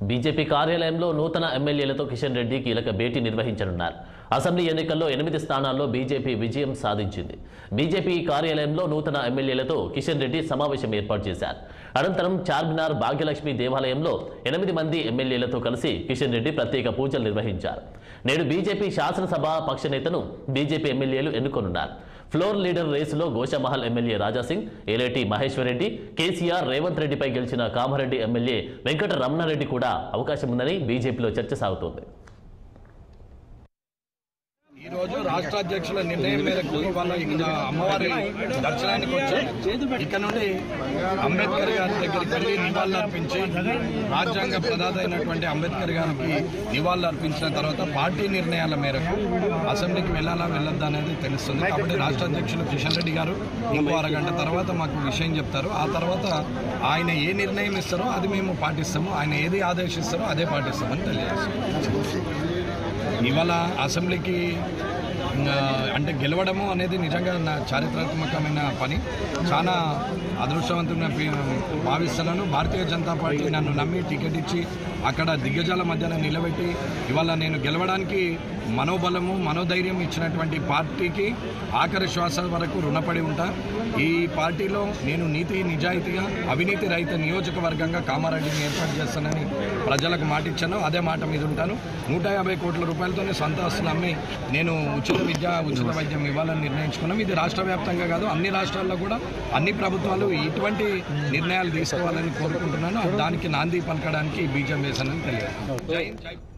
BJP కార్యాలయంలో నూతన ఎమ్మెల్యేలతో కిషన్ రెడ్డి కీలక భేటీ నిర్వహించనున్నారు అసెంబ్లీ ఎన్నికల్లో ఎనిమిది స్థానాల్లో బీజేపీ విజయం సాధించింది బీజేపీ కార్యాలయంలో నూతన ఎమ్మెల్యేలతో కిషన్ రెడ్డి సమావేశం ఏర్పాటు చేశారు అనంతరం చార్మినార్ భాగ్యలక్ష్మి దేవాలయంలో ఎనిమిది మంది ఎమ్మెల్యేలతో కలిసి కిషన్ రెడ్డి ప్రత్యేక పూజలు నిర్వహించారు నేడు బీజేపీ శాసనసభ పక్ష నేతను బీజేపీ ఎమ్మెల్యేలు ఎన్నుకోనున్నారు ఫ్లోర్ లీడర్ రేసులో గోషామహల్ ఎమ్మెల్యే రాజాసింగ్ ఏలేటి మహేశ్వర్ రెడ్డి కేసీఆర్ రేవంత్ రెడ్డిపై గెలిచిన కామారెడ్డి ఎమ్మెల్యే వెంకట రమణారెడ్డి కూడా అవకాశం ఉందని బీజేపీలో చర్చ సాగుతోంది ఈ రోజు రాష్ట్ర అధ్యక్షుల నిర్ణయం మేరకు ఇవాళ ఇక్కడ అమ్మవారి దర్శనానికి వచ్చాం ఇక్కడ నుండి అంబేద్కర్ గారి దగ్గరికి వెళ్ళి నివాళులు అర్పించి రాజ్యాంగ ప్రదాత అయినటువంటి అంబేద్కర్ గారికి నివాళులు అర్పించిన తర్వాత పార్టీ నిర్ణయాల మేరకు అసెంబ్లీకి వెళ్ళాలా వెళ్ళొద్దా అనేది తెలుస్తుంది కాబట్టి రాష్ట్ర అధ్యక్షులు కిషన్ రెడ్డి గారు ఇంకో అరగంట తర్వాత మాకు విషయం చెప్తారు ఆ తర్వాత ఆయన ఏ నిర్ణయం ఇస్తారో అది మేము పాటిస్తాము ఆయన ఏది ఆదేశిస్తారో అదే పాటిస్తామని తెలియజేస్తాం ఇవాళ అసెంబ్లీకి ఆ, అంటే గెలవడము అనేది నిజంగా నా చారిత్రాత్మకమైన పని చాలా అదృష్టవంతంగా పి- భావిస్తున్నాను భారతీయ జనతా పార్టీ నన్ను నమ్మి టికెట్ ఇచ్చి అక్కడ దిగ్గజాల మధ్యన నిలబెట్టి ఇవాళ నేను గెలవడానికి మనోబలము మనోధైర్యం ఇచ్చినటువంటి పార్టీకి ఆఖరి శ్వాస వరకు రుణపడి ఉంటా ఈ పార్టీలో నేను నీతి నిజాయితీగా అవినీతి రహిత నియోజకవర్గంగా కామారెడ్డిని ఏర్పాటు చేస్తానని ప్రజలకు మాట ఇచ్చాను అదే మాట మీద ఉంటాను నూట యాభై కోట్ల రూపాయలతోనే సొంత ఆస్తులు అమ్మి నేను ఉచిత విద్య ఉచిత వైద్యం ఇవ్వాలని నిర్ణయించుకున్నాం ఇది రాష్ట్ర వ్యాప్తంగా కాదు అన్ని రాష్ట్రాల్లో కూడా అన్ని ప్రభుత్వాలు ఇటువంటి నిర్ణయాలు తీసుకోవాలని కోరుకుంటున్నాను దానికి నాంది పలకడానికి బీజం వేశానని తెలియదు జై హింద్, జై